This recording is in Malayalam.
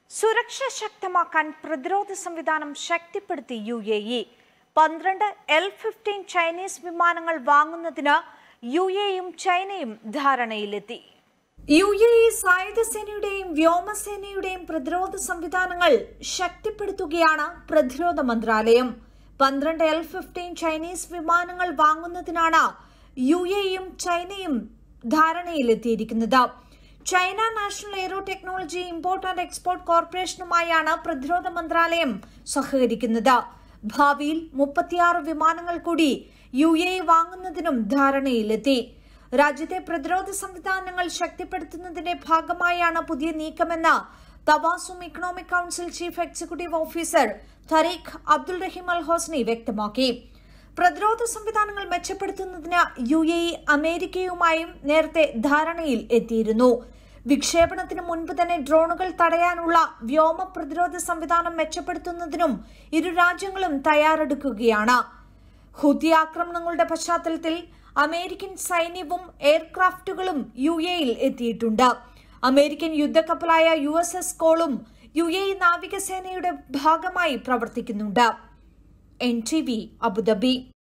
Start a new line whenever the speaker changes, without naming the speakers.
സുരക്ഷ ശക്തമാക്കാൻ പ്രതിരോധ സംവിധാനം ശക്തിപ്പെടുത്തി യു എ ഇ പന്ത്രണ്ട് എൽ ഫിഫ്റ്റീൻ ചൈനീസ് വിമാനങ്ങൾ വാങ്ങുന്നതിന് യു എയും ചൈനയും ധാരണയിലെത്തി യു എ ഇ സായുധ സേനയുടെയും വ്യോമസേനയുടെയും പ്രതിരോധ സംവിധാനങ്ങൾ ശക്തിപ്പെടുത്തുകയാണ് പ്രതിരോധ മന്ത്രാലയം പന്ത്രണ്ട് എൽ ഫിഫ്റ്റീൻ ചൈനീസ് വിമാനങ്ങൾ വാങ്ങുന്നതിനാണ് യു എയും ചൈനയും ധാരണയിലെത്തിയിരിക്കുന്നത് China National aero technology import and export കോർപ്പറേഷനുമായാണ് പ്രതിരോധ മന്ത്രാലയം സഹകരിക്കുന്നത് ഭാവിയിൽ മുപ്പത്തിയാറ് വിമാനങ്ങൾ കൂടി യു എ വാങ്ങുന്നതിനും ധാരണയിലെത്തി രാജ്യത്തെ പ്രതിരോധ സംവിധാനങ്ങൾ ശക്തിപ്പെടുത്തുന്നതിന്റെ ഭാഗമായാണ് പുതിയ നീക്കമെന്ന് തവാസും economic council chief executive officer Tariq Abdul Rahim Al Hosni വ്യക്തമാക്കി പ്രതിരോധ സംവിധാനങ്ങൾ മെച്ചപ്പെടുത്തുന്നതിന് യു എ ഇ അമേരിക്കയുമായും നേരത്തെ ധാരണയിൽ എത്തിയിരുന്നു വിക്ഷേപണത്തിന് മുൻപ് തന്നെ ഡ്രോണുകൾ തടയാനുള്ള വ്യോമ പ്രതിരോധ സംവിധാനം മെച്ചപ്പെടുത്തുന്നതിനും ഇരു രാജ്യങ്ങളും തയ്യാറെടുക്കുകയാണ് ഹുതി ആക്രമണങ്ങളുടെ പശ്ചാത്തലത്തിൽ അമേരിക്കൻ സൈന്യവും എയർക്രാഫ്റ്റുകളും യു എയിൽ എത്തിയിട്ടുണ്ട് അമേരിക്കൻ യുദ്ധക്കപ്പലായ യു എസ് എസ് കോളും യു എ ഇ നാവികസേനയുടെ ഭാഗമായി പ്രവർത്തിക്കുന്നുണ്ട് എൻ ടി വി അബുദാബി